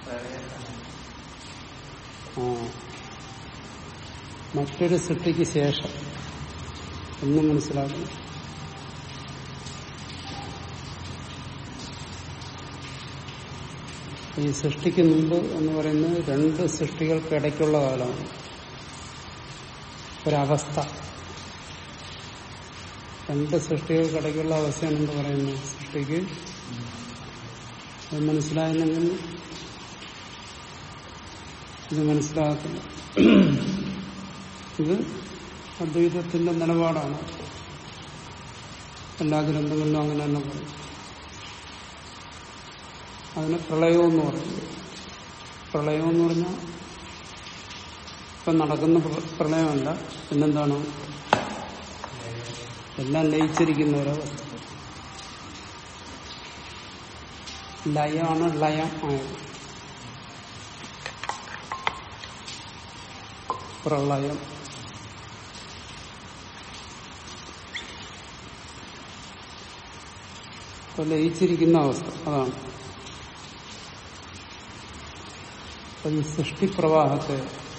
ആ മറ്റൊരു സൃഷ്ടിക്ക് ശേഷം എന്ന് മനസ്സിലാക്കണം ഈ സൃഷ്ടിക്ക് മുമ്പ് എന്ന് പറയുന്നത് രണ്ട് സൃഷ്ടികൾക്കിടയ്ക്കുള്ള കാലമാണ് ഒരവസ്ഥ രണ്ട് സൃഷ്ടികൾക്കിടയ്ക്കുള്ള അവസ്ഥയാണ് എന്ത് പറയുന്നത് സൃഷ്ടിക്ക് അത് മനസ്സിലായില്ലെങ്കിൽ ഇത് മനസ്സിലാകത്തില്ല ഇത് അദ്വൈതത്തിന്റെ നിലപാടാണ് എല്ലാ ഗ്രന്ഥങ്ങളിലും അങ്ങനെ തന്നെ പറയും അതിന് പ്രളയം എന്ന് പറയുന്നത് പ്രളയം എന്ന് പറഞ്ഞാൽ ഇപ്പം നടക്കുന്ന പ്ര- പ്രളയമല്ല പിന്നെന്താണ് എല്ലാം ലയിച്ചിരിക്കുന്ന ഒരവസ്ഥ ലയമാണ് ലയം ആയത് പ്രളയം ഇപ്പൊ ലയിച്ചിരിക്കുന്ന അവസ്ഥ അതാണ് അപ്പൊ ഈ സൃഷ്ടിപ്രവാഹത്തെ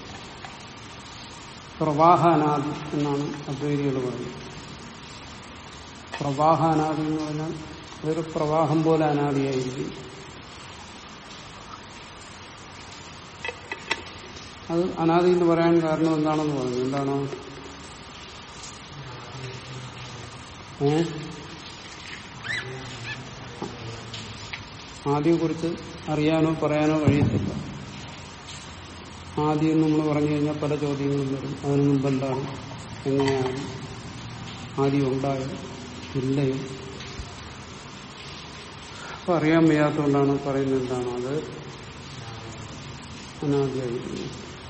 പ്രവാഹാനാദി എന്നാണ് അദ്വൈതികൾ പറയുന്നത് പ്രവാഹാനാദി എന്ന് പറഞ്ഞാൽ അതൊരു പ്രവാഹം പോലെ അനാദിയായിരിക്കും അത് അനാദി എന്ന് പറയാൻ കാരണം എന്താണെന്ന് പറഞ്ഞു എന്താണ് ഏ ആദിയെ കുറിച്ച് അറിയാനോ പറയാനോ കഴിയത്തില്ല ആദ്യം നമ്മൾ പറഞ്ഞു കഴിഞ്ഞാൽ പല ചോദ്യങ്ങളും വരും അതിന് മുമ്പ് എന്താണ് എങ്ങനെയാണ് ആദ്യം ഉണ്ടായോ ഇല്ലയോ അപ്പൊ അറിയാൻ വയ്യാത്തതുകൊണ്ടാണ് പറയുന്നത് എന്താണ് അത് അനാദിയായിരിക്കുന്നത്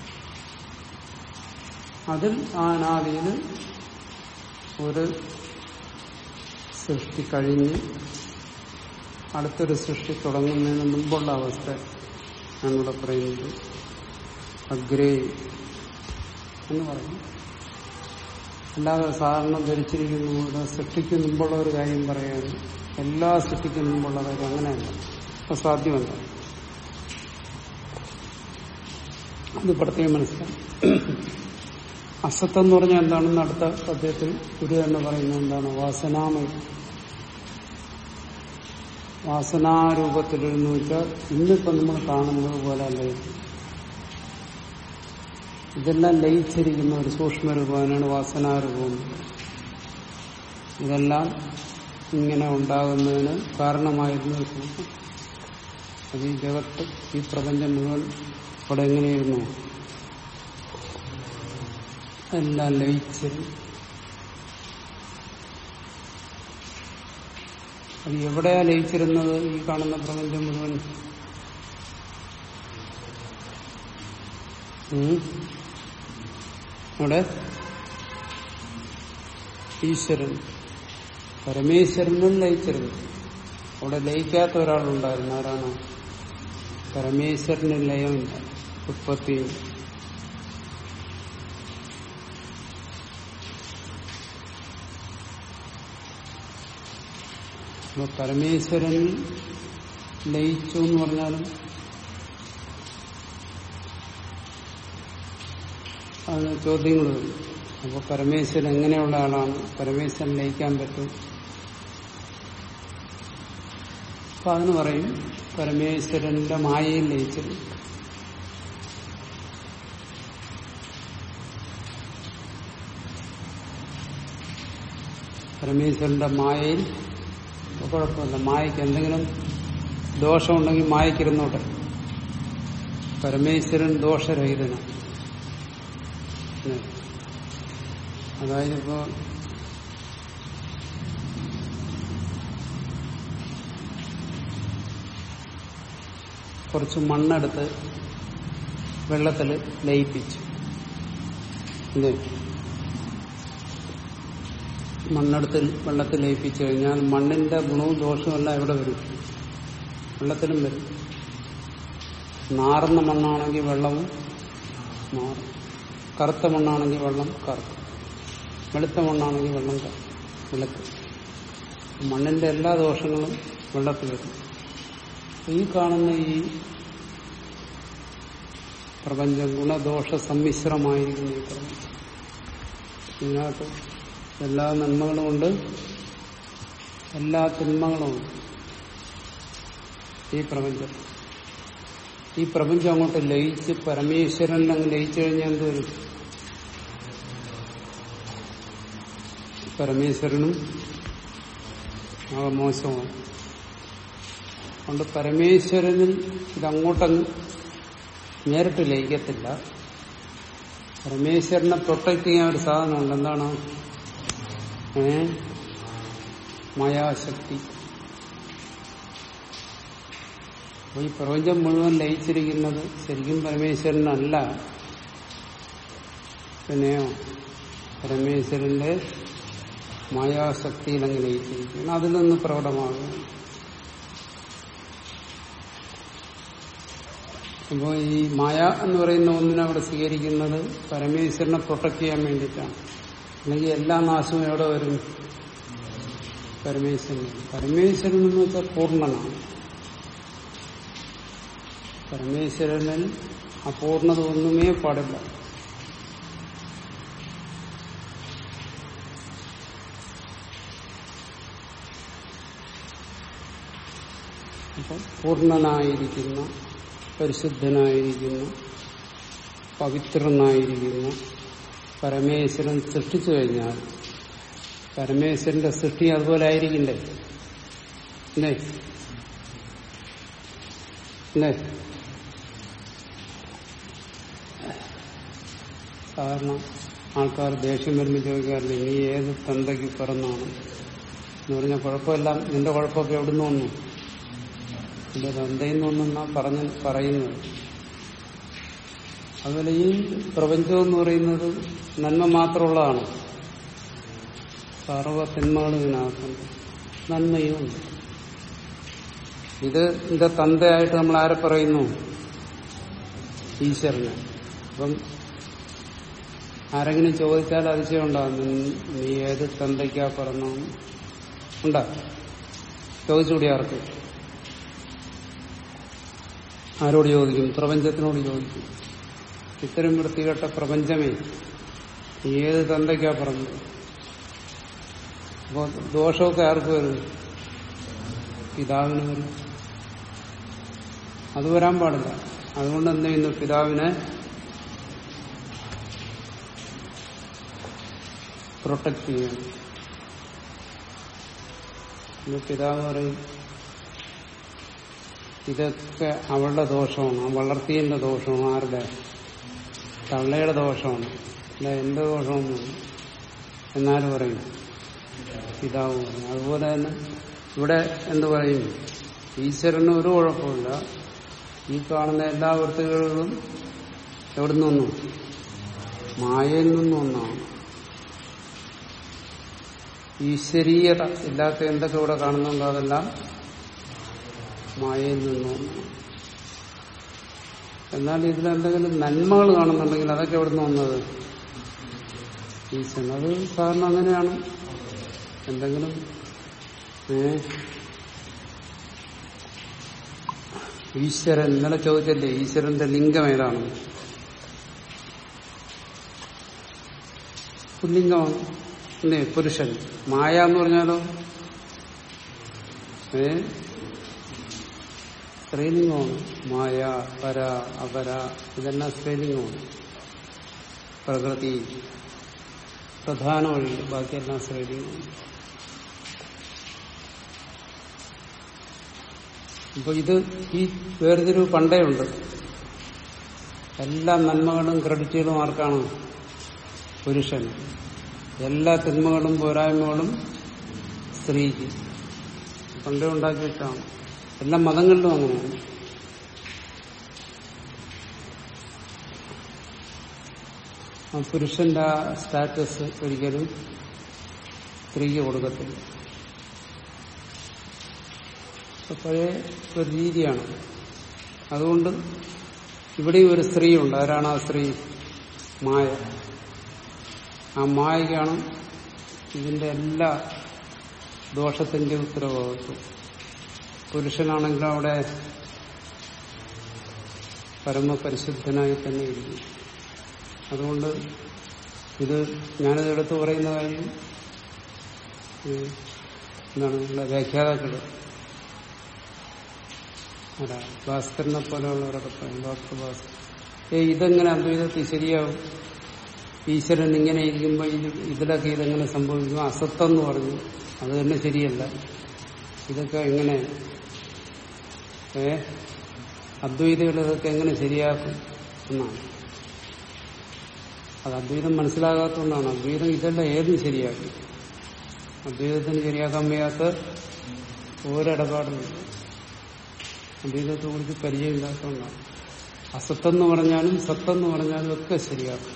അതിൽ ആ അനാദിയിൽ ഒരു സൃഷ്ടി കഴിഞ്ഞ് അടുത്തൊരു സൃഷ്ടി തുടങ്ങുന്നതിന് മുമ്പുള്ള അവസ്ഥ ഞാനിവിടെ പറയുന്നത് അഗ്രേ എന്ന് പറയും അല്ലാതെ സാധാരണ ധരിച്ചിരിക്കുന്ന ഇവിടെ സൃഷ്ടിക്ക് മുമ്പുള്ള ഒരു കാര്യം പറയുകയാണ് എല്ലാ സൃഷ്ടിക്കും മുമ്പുള്ള കാര്യം അങ്ങനെയല്ല അപ്പൊ സാധ്യമല്ല അത് പ്രത്യേകം മനസ്സിലാവും അസത്ത് എന്ന് പറഞ്ഞാൽ എന്താണെന്ന് അടുത്ത പദ്യത്തിൽ ഗുരു തന്നെ പറയുന്നത് എന്താണ് വാസനാമയം വാസനാരൂപത്തിലെന്ന് വെച്ചാൽ ഇന്നിപ്പോ നമ്മൾ കാണുന്നത് പോലെ അല്ല ഇത്. ഇതെല്ലാം ലയിച്ചിരിക്കുന്ന ഒരു സൂക്ഷ്മരൂപമാണ് വാസനാരൂപം ഇതെല്ലാം ഇങ്ങനെ ഉണ്ടാകുന്നതിന് കാരണമായിരുന്നു ഒരു രൂപം. അത് ഈ ജഗത്ത് ഈ പ്രപഞ്ചം മുഴുവൻ ഇവിടെ എങ്ങനെയായിരുന്നു എല്ലാം ലയിച്ചിരുന്നു അത് എവിടെയാ ലയിച്ചിരുന്നത് ഈ കാണുന്ന പ്രപഞ്ചം മുഴുവൻ ഉം? അവിടെ ഈശ്വരൻ പരമേശ്വരനും ലയിച്ചിരുന്നു അവിടെ ലയിക്കാത്ത ഒരാളുണ്ടായിരുന്നു ആരാണ് പരമേശ്വരന് ലയമില്ല ഉത്പത്തിയും അപ്പൊ പരമേശ്വരൻ ലയിച്ചു എന്ന് പറഞ്ഞാലും അതിന് ചോദ്യങ്ങൾ വരും അപ്പൊ പരമേശ്വരൻ എങ്ങനെയുള്ള ആളാണ് പരമേശ്വരൻ ലയിക്കാൻ പറ്റും അപ്പൊ അതിന് പറയും പരമേശ്വരന്റെ മായയിൽ ലയിച്ചത് പരമേശ്വരന്റെ മായയിൽ ഇപ്പൊ കുഴപ്പമില്ല മായയ്ക്ക് എന്തെങ്കിലും ദോഷമുണ്ടെങ്കിൽ മായക്കിരുന്നോട്ടെ പരമേശ്വരൻ ദോഷരഹിതനാണ് ഉം. അതായത് ഇപ്പോ കുറച്ച് മണ്ണെടുത്ത് വെള്ളത്തിൽ ലയിപ്പിച്ചു ഇല്ലേ മണ്ണെടുത്ത് വെള്ളത്തിൽ ലയിപ്പിച്ചു കഴിഞ്ഞാൽ മണ്ണിന്റെ ഗുണവും ദോഷവും എല്ലാം എവിടെ വരും വെള്ളത്തിലും വരും നാറുന്ന മണ്ണാണെങ്കിൽ വെള്ളവും നാറും കറുത്ത മണ്ണാണെങ്കിൽ വെള്ളം കറുക്കും വെളുത്ത മണ്ണാണെങ്കിൽ വെള്ളം ക- വെളുക്കും മണ്ണിന്റെ എല്ലാ ദോഷങ്ങളും വെള്ളത്തിൽ വരും ഈ കാണുന്ന ഈ പ്രപഞ്ചം ഗുണദോഷ സമ്മിശ്രമായിരിക്കുന്നു ഈ പ്രപഞ്ചം ഇതിനകത്ത് എല്ലാ നന്മകളുമുണ്ട് എല്ലാ തിന്മകളുമുണ്ട് ഈ പ്രപഞ്ചം ഈ പ്രപഞ്ചം അങ്ങോട്ട് ലയിച്ച് പരമേശ്വരൻ അങ്ങ് ലയിച്ചു കഴിഞ്ഞാൽ എന്ത് വരും പരമേശ്വരനും ആകെ മോശമാണ് അതുകൊണ്ട് പരമേശ്വരനിൽ ഇതങ്ങോട്ടങ്ങ് നേരിട്ട് ലയിക്കത്തില്ല പരമേശ്വരനെ പ്രൊട്ടക്ട് ചെയ്യാൻ ഒരു സാധനമുണ്ട് എന്താണ് ഏ മായാശക്തി അപ്പൊ ഈ പ്രപഞ്ചം മുഴുവൻ ലയിച്ചിരിക്കുന്നത് ശരിക്കും പരമേശ്വരനല്ല പിന്നെയോ പരമേശ്വരന്റെ മായാശക്തിയിൽ അങ്ങ് ലയിച്ചിരിക്കുന്നു അതിൽ നിന്ന് പ്രകടമാകുന്നു അപ്പോൾ ഈ മായ എന്ന് പറയുന്ന ഒന്നിനെ അവിടെ സ്വീകരിക്കുന്നത് പരമേശ്വരനെ പ്രൊട്ടക്ട് ചെയ്യാൻ വേണ്ടിയിട്ടാണ് അല്ലെങ്കിൽ എല്ലാ നാശവും എവിടെ വരും പരമേശ്വരൻ പരമേശ്വരൻ എന്ന് വെച്ചാൽ പൂർണ്ണനാണ് പരമേശ്വരനിൽ അപൂർണത ഒന്നുമേ പാടില്ല അപ്പം പൂർണ്ണനായിരിക്കുന്ന പരിശുദ്ധനായിരിക്കുന്ന പവിത്രനായിരിക്കുന്ന പരമേശ്വരൻ സൃഷ്ടിച്ചു കഴിഞ്ഞാൽ പരമേശ്വരന്റെ സൃഷ്ടി അതുപോലെ ആയിരിക്കണ്ടേ അല്ലേ അല്ലേ സാധാരണ ആൾക്കാർ ദേഷ്യം വരുമ്പോൾ ചോദിക്കാറില്ല നീ ഏത് തന്തയ്ക്ക് പിറന്നാണ് എന്ന് പറഞ്ഞാൽ കുഴപ്പമെല്ലാം നിന്റെ കുഴപ്പമൊക്കെ എവിടുന്ന് വന്നു എന്റെ തന്തയിൽ നിന്നൊന്നാ പറഞ്ഞ് പറയുന്നത് അതുപോലെ ഈ പ്രപഞ്ചം എന്ന് പറയുന്നത് നന്മ മാത്രമുള്ളതാണ് സർവ തിന്മകളും ഇതിനകത്തുണ്ട് നന്മയും ഉണ്ട് ഇത് എന്റെ തന്തയായിട്ട് നമ്മൾ ആരെ പറയുന്നു ഈശ്വരനെ അപ്പം ആരെങ്കിലും ചോദിച്ചാൽ അതിശയം ഉണ്ടാകും നീ ഏത് തന്തയ്ക്കാ പറഞ്ഞു ഉണ്ടാ ചോദിച്ചുകൂടി ആർക്ക് ആരോട് ചോദിക്കും പ്രപഞ്ചത്തിനോട് ചോദിക്കും ഇത്തരം വൃത്തികെട്ട പ്രപഞ്ചമേ നീ ഏത് തന്തയ്ക്കാ പറഞ്ഞത് അപ്പോ ദോഷമൊക്കെ ആർക്ക് വരും പിതാവിന് വരും അത് വരാൻ പാടില്ല അതുകൊണ്ട് എന്ത് ചെയ്യുന്നു പിതാവിനെ പ്രൊട്ടക്ട് ചെയ്യണം ഇന്ന് പിതാവ് പറയും ഇതൊക്കെ അവളുടെ ദോഷമാണ് ആ വളർത്തിയതിന്റെ ദോഷമാണ് ആരുടെ തള്ളയുടെ ദോഷമാണ് അല്ല എന്റെ ദോഷമൊന്നും എന്നാലും പറയും പിതാവ് പറയും അതുപോലെ തന്നെ ഇവിടെ എന്ത് പറയും ഈശ്വരന് ഒരു കുഴപ്പമില്ല ഈ കാണുന്ന എല്ലാ വൃത്തികളും എവിടുന്ന് വന്നു മായയിൽ നിന്ന് ഒന്നാണ് ഈശ്വരീയത ഇല്ലാത്ത എന്തൊക്കെ ഇവിടെ കാണുന്നുണ്ടോ അതെല്ലാം മായയിൽ നിന്ന് ഒന്നാണ് എന്നാൽ ഇതിലെന്തെങ്കിലും നന്മകൾ കാണുന്നുണ്ടെങ്കിൽ അതൊക്കെ എവിടുന്ന് വന്നത് ഈശ്വരൻ അത് സാധാരണ അങ്ങനെയാണ് എന്തെങ്കിലും ഏ ഈശ്വരൻ ഇന്നലെ ചോദിച്ചല്ലേ ഈശ്വരന്റെ ലിംഗം ഏതാണ് പുല്ലിംഗമാണ് അല്ലേ പുരുഷൻ മായ എന്ന് പറഞ്ഞാലോ ഏ സ്ത്രീലിംഗമാണ് മായ പര അപര ഇതെല്ലാം സ്ത്രീലിംഗമാണ് പ്രകൃതി പ്രധാന വഴി ബാക്കിയെല്ലാം സ്ത്രീലിംഗമാണ് അപ്പൊ ഇത് ഈ വേർതിരിവ് പണ്ടേ ഉണ്ട് എല്ലാ നന്മകളും ക്രെഡിറ്റുകളും ആർക്കാണ് പുരുഷൻ എല്ലാ തിന്മകളും പോരായ്മകളും സ്ത്രീക്ക് പണ്ടേ ഉണ്ടാക്കി വെച്ചാണ് എല്ലാ മതങ്ങളിലും അങ്ങനെയാണ് ആ പുരുഷന്റെ ആ സ്റ്റാറ്റസ് ഒരിക്കലും സ്ത്രീക്ക് കൊടുക്കത്തില്ല പഴയ ഒരു രീതിയാണ് അതുകൊണ്ട് ഇവിടെ ഒരു സ്ത്രീയുണ്ട് ആരാണ് ആ സ്ത്രീ മായ ആ മായയ്ക്കാണ് ഇതിന്റെ എല്ലാ ദോഷത്തിന്റെ ഉത്തരവാദിത്വം പുരുഷനാണെങ്കിലും അവിടെ പരമപരിശുദ്ധനായി തന്നെ ഇരിക്കും അതുകൊണ്ട് ഇത് ഞാനിത് എടുത്തു പറയുന്ന കാര്യം ഈ എന്താണ് നിങ്ങളുടെ വ്യാഖ്യാതാക്കള് അല്ല ഭാസ്കരനെ പോലെയുള്ളവരൊക്കെ പറയും ഡോക്ടർ ഭാസ്കർ ഏ ഇതെങ്ങനെ അദ്വൈതത്തിൽ ശരിയാവും ഈശ്വരൻ ഇങ്ങനെ ഇരിക്കുമ്പോൾ ഇത് ഇതിലൊക്കെ ഇതെങ്ങനെ സംഭവിക്കും അസത്തെന്ന് പറഞ്ഞു അത് തന്നെ ശരിയല്ല ഇതൊക്കെ എങ്ങനെ ഏ അദ്വൈതികൾ ഇതൊക്കെ എങ്ങനെ ശരിയാക്കും എന്നാണ് അത് അദ്വൈതം മനസ്സിലാകാത്തതുകൊണ്ടാണ് അദ്വൈതം ഇതെല്ലാം ഏതും ശരിയാക്കും അദ്വൈതത്തിന് ശരിയാക്കാൻ വയ്യാത്ത ഒരിടപാടുമില്ല അദ്വൈതത്തെ കുറിച്ച് പരിചയമില്ലാത്തതുകൊണ്ടാണ് അസത്തെന്ന് പറഞ്ഞാലും സത്തെന്ന് പറഞ്ഞാലും ഒക്കെ ശരിയാക്കും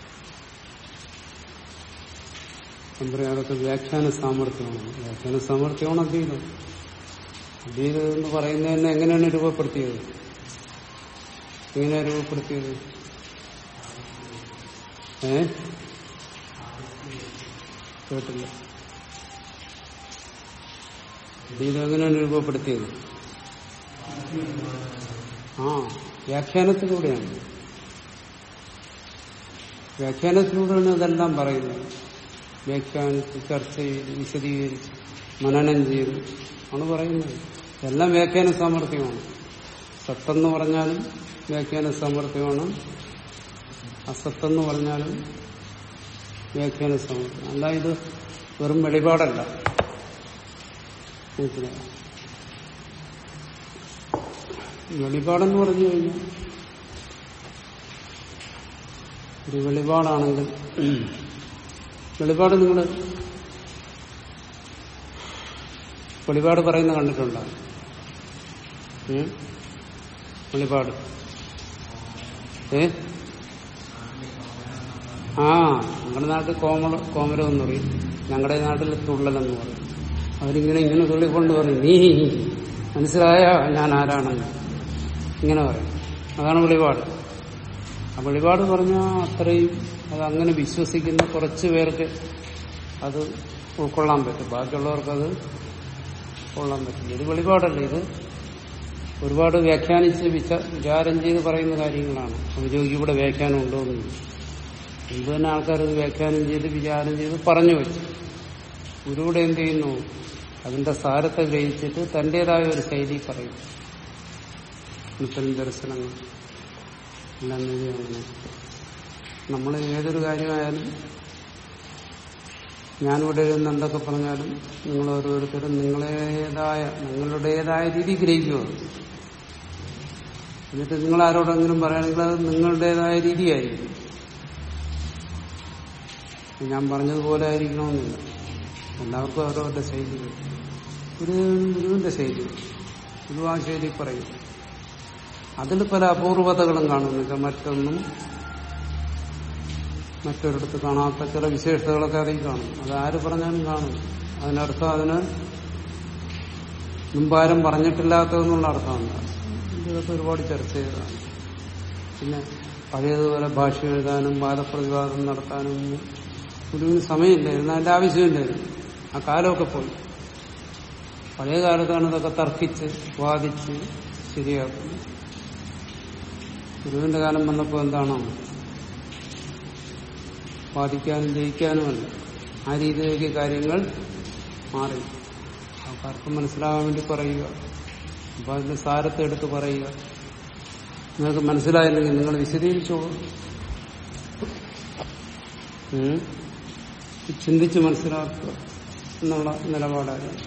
ഞാൻ പറയാം അതൊക്കെ വ്യാഖ്യാന സാമർഥ്യമാണ് വ്യാഖ്യാന സാമർഥ്യമാണ് അദ്വൈതം അദ്വൈതം എന്ന് പറയുന്നത് തന്നെ എങ്ങനെയാണ് രൂപപ്പെടുത്തിയത് എങ്ങനെയാണ് രൂപപ്പെടുത്തിയത് ഏ കേട്ടില്ല അദ്വൈതം എങ്ങനെയാണ് രൂപപ്പെടുത്തിയത് ആ വ്യാഖ്യാനത്തിലൂടെയാണ് വ്യാഖ്യാനത്തിലൂടെയാണ് ഇതെല്ലാം പറയുന്നത് വ്യാഖ്യാനിച്ച് ചർച്ച ചെയ്ത് വിശദീകരിച്ച് മനനം ചെയ്ത് ആണ് പറയുന്നത് എല്ലാം വ്യാഖ്യാന സാമർഥ്യമാണ് സത്തെന്ന് പറഞ്ഞാലും വ്യാഖ്യാന സാമർഥ്യമാണ് അസത്തെന്ന് പറഞ്ഞാലും വ്യാഖ്യാന സാമർഥ്യം അല്ല ഇത് വെറും വെളിപാടല്ല മനസ്സിലായോ വെളിപാടെന്ന് പറഞ്ഞു കഴിഞ്ഞാൽ ഒരു വെളിപാടാണെങ്കിൽ വെളിപാട് നിങ്ങൾ വെളിപാട് പറയുന്ന കണ്ടിട്ടുണ്ടോ ഉം? വെളിപാട് ഏ ആ ഞങ്ങളുടെ നാട്ടിൽ കോമള കോമരം എന്ന് പറയും ഞങ്ങളുടെ നാട്ടിൽ തുള്ളലെന്ന് പറയും അവരിങ്ങനെ ഇങ്ങനെ തുള്ളിക്കൊണ്ട് പറയും നീ മനസ്സിലായ ഞാൻ ആരാണെന്ന് ഇങ്ങനെ പറയും അതാണ് വെളിപാട് ആ വെളിപാട് പറഞ്ഞാൽ അത്രയും അത് അങ്ങനെ വിശ്വസിക്കുന്ന കുറച്ച് പേർക്ക് അത് ഉൾക്കൊള്ളാൻ പറ്റും ബാക്കിയുള്ളവർക്കത് ഉൾക്കൊള്ളാൻ പറ്റില്ല ഇത് വെളിപാടല്ല ഇത് ഒരുപാട് വ്യാഖ്യാനിച്ച് വിച വിചാരം ചെയ്ത് പറയുന്ന കാര്യങ്ങളാണ് ഔദ്യോഗിക ഇവിടെ വ്യാഖ്യാനം ഉണ്ടോ എന്ന് മുമ്പ് തന്നെ ആൾക്കാർ ഇത് വ്യാഖ്യാനം ചെയ്ത് വിചാരം ചെയ്ത് പറഞ്ഞു വെച്ചു ഗുരുവിടെ എന്ത് ചെയ്യുന്നു അതിന്റെ സാരത്തെ ഗ്രഹിച്ചിട്ട് തന്റേതായ ഒരു ശൈലി പറയും ഇത്തരം ദർശനങ്ങൾ എല്ലാം അങ്ങനെ നമ്മൾ ഏതൊരു കാര്യമായാലും ഞാനിവിടെ ഇരുന്ന് എന്തൊക്കെ പറഞ്ഞാലും നിങ്ങൾ ഓരോരുത്തരും നിങ്ങളേതായ നിങ്ങളുടേതായ രീതി ഗ്രഹിക്കുക എന്നിട്ട് നിങ്ങൾ ആരോടെങ്കിലും പറയുകയാണെങ്കിൽ അത് നിങ്ങളുടേതായ രീതിയായിരിക്കും ഞാൻ പറഞ്ഞതുപോലെ ആയിരിക്കണമെന്നില്ല എല്ലാവർക്കും അവരവരുടെ ശൈലി ഒരു ഗുരുവിന്റെ ശൈലി ഗുരു ആ ശൈലി പറയും അതിൽ പല അപൂർവതകളും കാണുന്നില്ല മറ്റൊന്നും മറ്റൊരിടത്ത് കാണാത്ത ചില വിശേഷതകളൊക്കെ അതിൽ കാണും അത് ആര് പറഞ്ഞാലും കാണും അതിനർത്ഥം അതിന് മുമ്പാരും പറഞ്ഞിട്ടില്ലാത്തതെന്നുള്ള അർത്ഥമുണ്ട് ഇതൊക്കെ ഒരുപാട് ചർച്ച ചെയ്തതാണ് പിന്നെ പഴയതുപോലെ ഭാഷ എഴുതാനും വാദപ്രതിവാദം നടത്താനും ഗുരുവിന് സമയമില്ലായിരുന്നു അതിന്റെ ആവശ്യമില്ലായിരുന്നു ആ കാലമൊക്കെ പോയി പഴയ കാലത്താണ് ഇതൊക്കെ തർക്കിച്ച് വാദിച്ച് ശരിയാക്കുന്നത് ഗുരുവിന്റെ കാലം വന്നപ്പോൾ എന്താണോ വാദിക്കാനും ജയിക്കാനുമല്ല ആ രീതിയിലേക്ക് കാര്യങ്ങൾ മാറി ആൾക്കാർക്ക് മനസ്സിലാകാൻ വേണ്ടി പറയുക അപ്പൊ അതിന്റെ സാരത്തെ എടുത്ത് പറയുക നിങ്ങൾക്ക് മനസ്സിലായില്ലെങ്കിൽ നിങ്ങൾ വിശദീകരിച്ചോളൂ ഉം. ചിന്തിച്ച് മനസ്സിലാക്കുക എന്നുള്ള നിലപാടായിരുന്നു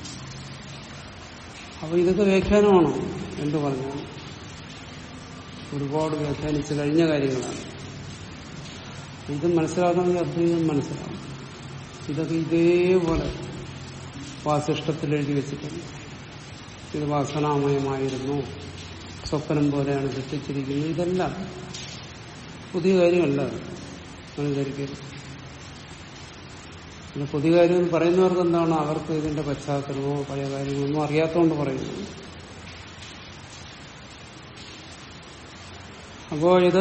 അപ്പൊ ഇതൊക്കെ വ്യാഖ്യാനമാണോ എന്ത് പറഞ്ഞാൽ ഒരുപാട് വ്യാഖ്യാനിച്ച് കഴിഞ്ഞ കാര്യങ്ങളാണ് ഇത് മനസ്സിലാക്കണമെങ്കിൽ അദ്വൈതം മനസ്സിലാവും ഇതൊക്കെ ഇതേപോലെ വാസിഷ്ടത്തിൽ എഴുതി വെച്ചിട്ടുണ്ട് ഇത് വാസനാമയമായിരുന്നു സ്വപ്നം പോലെയാണ് സൃഷ്ടിച്ചിരിക്കുന്നത് ഇതെല്ലാം പുതിയ കാര്യമല്ല മനസ്സിലാക്കരുത് പിന്നെ പുതിയ കാര്യം എന്ന് പറയുന്നവർക്ക് എന്താണ് അവർക്ക് ഇതിന്റെ പശ്ചാത്തലമോ പഴയ കാര്യങ്ങളൊന്നും അറിയാത്തതുകൊണ്ട് പറയുന്നു അപ്പോ ഇത്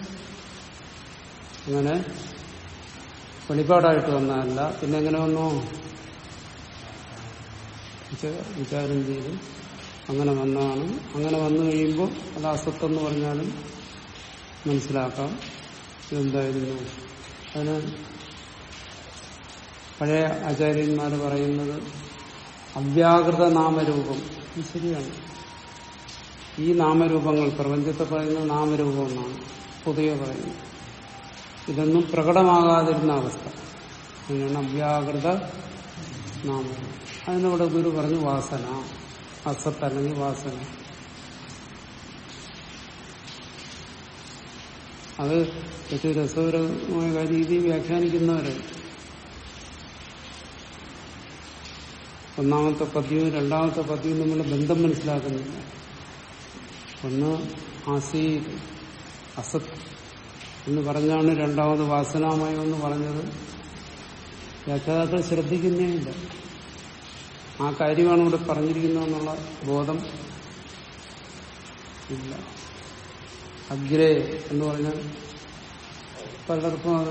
അങ്ങനെ വെളിപാടായിട്ട് വന്നതല്ല പിന്നെ എങ്ങനെ വന്നു വിചാ- വിചാരം ചെയ്ത് അങ്ങനെ വന്നതാണ് അങ്ങനെ വന്നു കഴിയുമ്പോൾ അത് അസത്തെന്ന് പറഞ്ഞാലും മനസ്സിലാക്കാം ഇതെന്തായിരുന്നു അതിന് പഴയ ആചാര്യന്മാർ പറയുന്നത് അവ്യാകൃത നാമരൂപം ഇത് ശരിയാണ് ഈ നാമരൂപങ്ങൾ പ്രപഞ്ചത്തെ പറയുന്ന നാമരൂപം എന്നാണ് പൊതുവെ പറയുന്നത് ഇതൊന്നും പ്രകടമാകാതിരുന്ന അവസ്ഥ അതിനാണ് അവ്യാകൃത നാമരൂപം അതിനവിടെ ഗുരു പറഞ്ഞു വാസന അസത്ത് അല്ലെങ്കിൽ വാസന അത് ഏറ്റവും രസകരമായ രീതി വ്യാഖ്യാനിക്കുന്നവര് ഒന്നാമത്തെ പദ്യവും രണ്ടാമത്തെ പദ്യവും തമ്മിലുള്ള ബന്ധം മനസ്സിലാക്കുന്നില്ല ഒന്ന് ആസീ അസത് എന്ന് പറഞ്ഞാണ് രണ്ടാമത് വാസനാമയം എന്ന് പറഞ്ഞത് വ്യാഖ്യാതാക്കൾ ശ്രദ്ധിക്കുന്നേ ഇല്ല ആ കാര്യമാണ് ഇവിടെ പറഞ്ഞിരിക്കുന്നതെന്നുള്ള ബോധം ഇല്ല അഗ്രേ എന്ന് പറഞ്ഞാൽ പലർക്കും അത്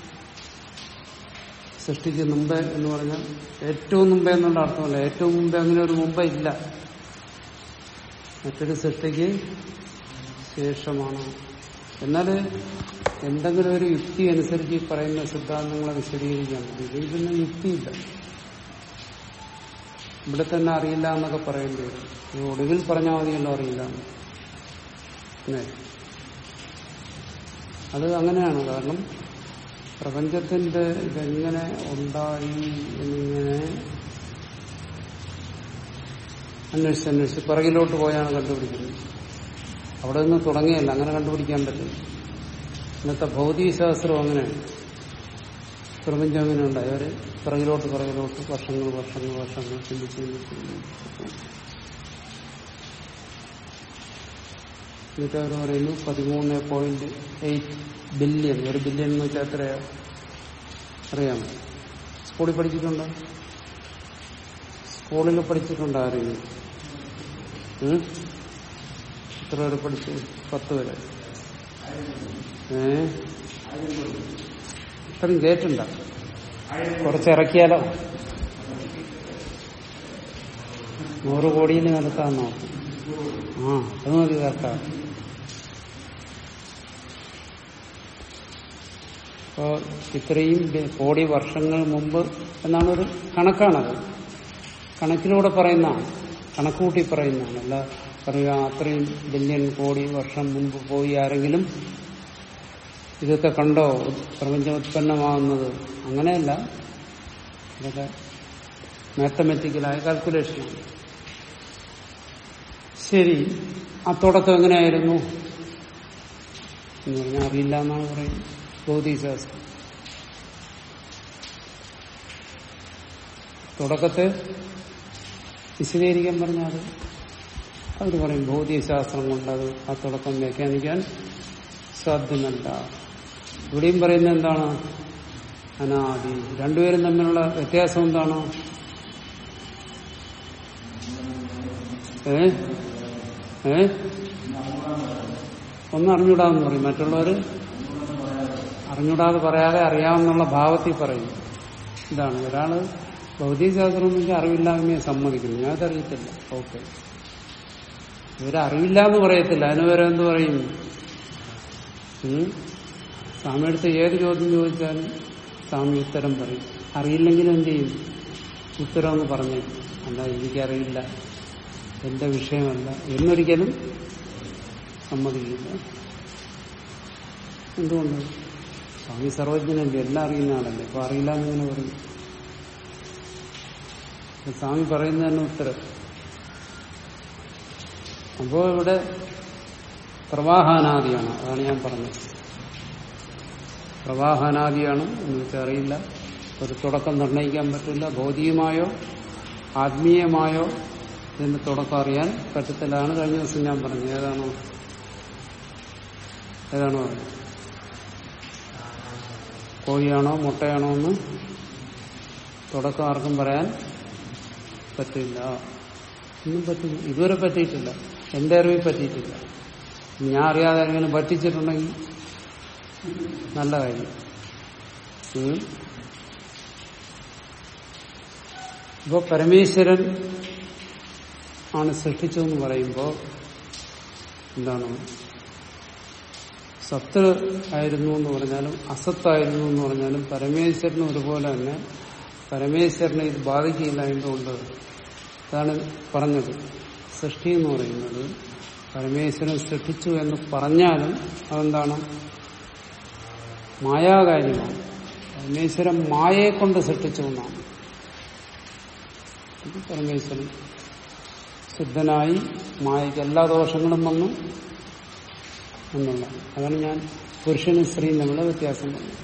സൃഷ്ടിക്ക് മുമ്പേ എന്ന് പറഞ്ഞാൽ ഏറ്റവും മുമ്പേ എന്നുള്ള അർത്ഥമല്ല ഏറ്റവും മുമ്പേ അങ്ങനെ ഒരു മുമ്പേ ഇല്ല മറ്റൊരു സൃഷ്ടിക്ക് ശേഷമാണ് എന്നാൽ എന്തെങ്കിലും ഒരു യുക്തി അനുസരിച്ച് ഈ പറയുന്ന സിദ്ധാന്തങ്ങളെ വിശദീകരിക്കാൻ പറ്റും ഇതിൽ പിന്നെ യുക്തിയില്ല ഇവിടെ തന്നെ അറിയില്ല എന്നൊക്കെ പറയേണ്ടി വരും ഇത് ഒടുവിൽ പറഞ്ഞാൽ മതിയല്ലോ അറിയില്ല എന്ന്. അല്ലേ? അത് അങ്ങനെയാണ് കാരണം പ്രപഞ്ചത്തിന്റെ ഇതെങ്ങനെ ഉണ്ടായി എന്നിങ്ങനെ അന്വേഷിച്ച് അന്വേഷിച്ച് പിറകിലോട്ട് പോയാണ് കണ്ടുപിടിക്കുന്നത് അവിടെ നിന്ന് തുടങ്ങിയല്ല അങ്ങനെ കണ്ടുപിടിക്കാൻ പറ്റില്ല ഇന്നത്തെ ഭൗതികശാസ്ത്രം അങ്ങനെയാണ് പ്രപഞ്ചം അങ്ങനെ ഉണ്ടായി അവര് പിറകിലോട്ട് പിറകിലോട്ട് വർഷങ്ങൾ വർഷങ്ങൾ വർഷങ്ങൾ ചിന്തിച്ച് ചിന്തിച്ച് ചിന്തിച്ച് എന്നിട്ട് അവർ പറയുന്നു പതിമൂന്ന് പോയിന്റ് എയ്റ്റ് ബില്യൺ ഒരു ബില്യൺ എന്ന് വെച്ചാൽ എത്രയാ അറിയാമോ സ്കൂളിൽ പഠിച്ചിട്ടുണ്ടോ സ്കൂളിൽ പഠിച്ചിട്ടുണ്ടോ ആരെങ്കിലും ഉം? എത്ര വരെ പഠിച്ചു പത്ത് വരെ ഏ ഇത്രയും കേട്ടുണ്ട കുറച്ച് ഇറക്കിയാലോ നൂറ് കോടിയിൽ നിരത്താന്നോ ആ അത് മതി കേൾക്കാം അപ്പോ ഇത്രയും ബി- കോടി വർഷങ്ങൾ മുമ്പ് എന്നാണ് ഒരു കണക്കാണത് കണക്കിലൂടെ പറയുന്നതാണ് കണക്കുകൂട്ടി പറയുന്നതാണ് അല്ല പറയുക അത്രയും ബില്യൺ കോടി വർഷം മുമ്പ് പോയി ആരെങ്കിലും ഇതൊക്കെ കണ്ടോ പ്രപഞ്ചം ഉത്പന്നമാകുന്നത് അങ്ങനെയല്ല ഇതൊക്കെ മാത്തമെറ്റിക്കലായ കാൽക്കുലേഷനാണ് ശരി ആ തുടക്കം എങ്ങനെയായിരുന്നു എന്ന് പറഞ്ഞാൽ അറിയില്ല എന്നാണ് പറയുന്നത് ഭൗതികശാസ്ത്രം തുടക്കത്തെ വിശദീകരിക്കാൻ പറഞ്ഞാൽ അവർ പറയും ഭൗതികശാസ്ത്രം കൊണ്ട് അത് ആ തുടക്കം വ്യാഖ്യാനിക്കാൻ സാധ്യമല്ല ഇവിടെയും പറയുന്നത് എന്താണ് അനാദി രണ്ടുപേരും തമ്മിലുള്ള വ്യത്യാസം എന്താണ് ഏ ഏ ഒന്ന് അറിഞ്ഞൂടാന്ന് പറയും മറ്റുള്ളവര് അറിഞ്ഞൂടാതെ പറയാതെ അറിയാമെന്നുള്ള ഭാവത്തിൽ പറയും ഇതാണ് ഒരാള് ഭൗതികശാസ്ത്രം എന്ന് വെച്ചാൽ അറിവില്ലായ്മയെ സമ്മതിക്കുന്നു ഞാൻ അതറിയത്തില്ല ഓക്കെ ഇവരറിവില്ല എന്ന് പറയത്തില്ല അതിന് വരെ എന്ത് പറയും ഉം? സ്വാമിയെടുത്ത് ഏത് ചോദ്യം ചോദിച്ചാലും സ്വാമി ഉത്തരം പറയും അറിയില്ലെങ്കിലും എന്ത് ചെയ്യും ഉത്തരം എന്ന് പറഞ്ഞു അല്ല എനിക്കറിയില്ല എന്റെ വിഷയമല്ല എന്നൊരിക്കലും സമ്മതിക്കില്ല എന്തുകൊണ്ട് സ്വാമി സർവജ്ഞനല്ലേ എല്ലാം അറിയുന്ന ആളല്ലേ അപ്പൊ അറിയില്ല എന്നിങ്ങനെ പറയും അപ്പൊ സ്വാമി പറയുന്നത് തന്നെ ഉത്തരം അപ്പോ ഇവിടെ പ്രവാഹാനാദിയാണ് അതാണ് ഞാൻ പറഞ്ഞത് പ്രവാഹാനാദിയാണ് എന്ന് വെച്ചാൽ അറിയില്ല ഒരു തുടക്കം നിർണ്ണയിക്കാൻ പറ്റില്ല ഭൗതികമായോ ആത്മീയമായോ ഇതിന്റെ തുടക്കം അറിയാൻ പറ്റത്തില്ലാണ് കഴിഞ്ഞ ദിവസം ഞാൻ പറഞ്ഞത് ഏതാണോ ഏതാണോ പറഞ്ഞത് കോഴിയാണോ മുട്ടയാണോ എന്ന് തുടക്കം ആർക്കും പറയാൻ പറ്റില്ല ഒന്നും പറ്റില്ല ഇതുവരെ പറ്റിയിട്ടില്ല എന്റെ അറിവിൽ പറ്റിയിട്ടില്ല ഞാൻ അറിയാതെ ആരെങ്കിലും പറ്റിച്ചിട്ടുണ്ടെങ്കിൽ നല്ല കാര്യം ഉം. ഇപ്പൊ പരമേശ്വരൻ ആണ് സൃഷ്ടിച്ചതെന്ന് പറയുമ്പോൾ എന്താണ് സത്ത് ആയിരുന്നു എന്ന് പറഞ്ഞാലും അസത്തായിരുന്നു എന്ന് പറഞ്ഞാലും പരമേശ്വരനും ഒരുപോലെ തന്നെ പരമേശ്വരനെ ഇത് ബാധിക്കില്ല എന്തുകൊണ്ട് അതാണ് പറഞ്ഞത് സൃഷ്ടി എന്ന് പറയുന്നത് പരമേശ്വരൻ സൃഷ്ടിച്ചു എന്ന് പറഞ്ഞാലും അതെന്താണ് മായാകാര്യമാണ് പരമേശ്വരൻ മായയെ കൊണ്ട് സൃഷ്ടിച്ചു എന്നാണ് ഇത് പരമേശ്വരൻ ശുദ്ധനായി മായയ്ക്ക് എല്ലാ ദോഷങ്ങളും വന്നു എന്നുള്ള അതാണ് ഞാൻ പുരുഷനും സ്ത്രീയും തമ്മിലുള്ള വ്യത്യാസം പറഞ്ഞത്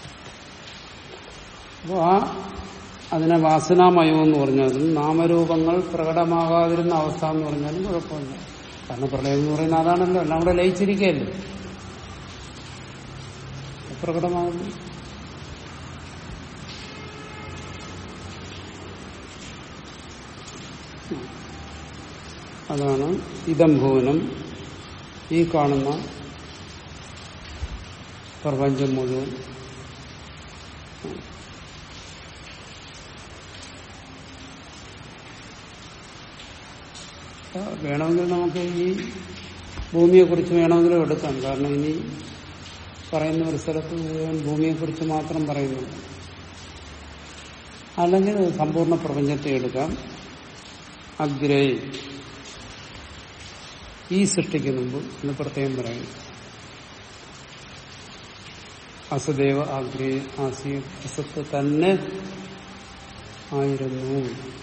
അപ്പോൾ ആ അതിനെ വാസനാമയം എന്ന് പറഞ്ഞാലും നാമരൂപങ്ങൾ പ്രകടമാകാതിരുന്ന അവസ്ഥ എന്ന് പറഞ്ഞാലും കുഴപ്പമില്ല കാരണം പ്രളയം എന്ന് പറയുന്നത് അതാണല്ലോ എല്ലാം കൂടെ ലയിച്ചിരിക്കുകയല്ലേ പ്രകടമാകുന്നു അതാണ് ഇതം ഭുവനം ഈ കാണുന്ന പ്രപഞ്ചം മുഴുവൻ വേണമെങ്കിൽ നമുക്ക് ഈ ഭൂമിയെക്കുറിച്ച് വേണമെങ്കിലും എടുക്കാം കാരണം ഇനി പറയുന്ന ഒരു സ്ഥലത്ത് മുഴുവൻ ഭൂമിയെക്കുറിച്ച് മാത്രം പറയുന്നു അല്ലെങ്കിൽ സമ്പൂർണ്ണ പ്രപഞ്ചത്തെ എടുക്കാം അഗ്രേ ഈ സൃഷ്ടിക്ക് മുമ്പ് എന്ന് പ്രത്യേകം പറയുന്നു അസദേവ ആഗ്രേ ആസി അസത്ത് തന്നെ ആയിരുന്നു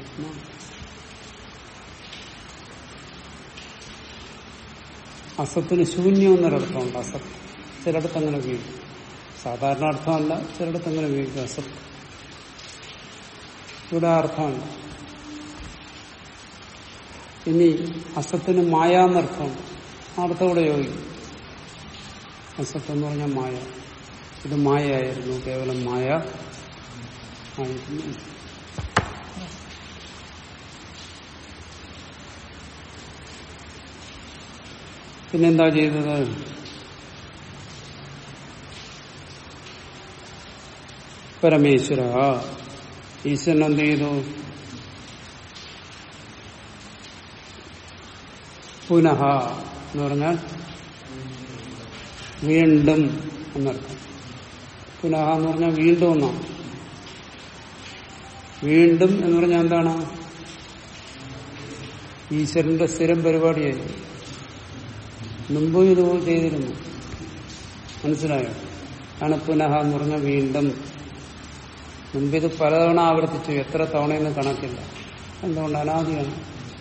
അസത്തിന് ശൂന്യം എന്നൊരർത്ഥമുണ്ട് അസത്ത് ചിലയിടത്ത് അങ്ങനെ ഉപയോഗിക്കും സാധാരണ അർത്ഥമല്ല ചിലയിടത്ത് അങ്ങനെ ഉപയോഗിക്കും അസത്ത് ഇവിടെ ആ അർത്ഥമാണ് ഇനി അസത്തിന് മായ എന്നർത്ഥമുണ്ട് ആ അർത്ഥം ഇവിടെ യോജിക്കും അസത്ത് എന്ന് പറഞ്ഞാൽ മായ ഇത് മായയായിരുന്നു കേവലം മായ ആയിരുന്നു പിന്നെന്താ ചെയ്തത് പരമേശ്വര ഈശ്വരൻ എന്ത് ചെയ്തു പുനഃ എന്ന് പറഞ്ഞാൽ വീണ്ടും എന്നർത്ഥം പുനഃ എന്ന് പറഞ്ഞാൽ വീണ്ടും എന്നാണ് വീണ്ടും എന്ന് പറഞ്ഞാൽ എന്താണ് ഈശ്വരന്റെ സ്ഥിരം പരിപാടിയായിരുന്നു മുമ്പും ഇത് ചെയ്തിരുന്നു മനസ്സിലായോ ആണ് പുനഃ എന്ന് പറഞ്ഞാൽ വീണ്ടും മുമ്പിത് പലതവണ ആവർത്തിച്ചു എത്ര തവണയെന്ന് കണക്കില്ല എന്തുകൊണ്ട് അനാദിയാണ്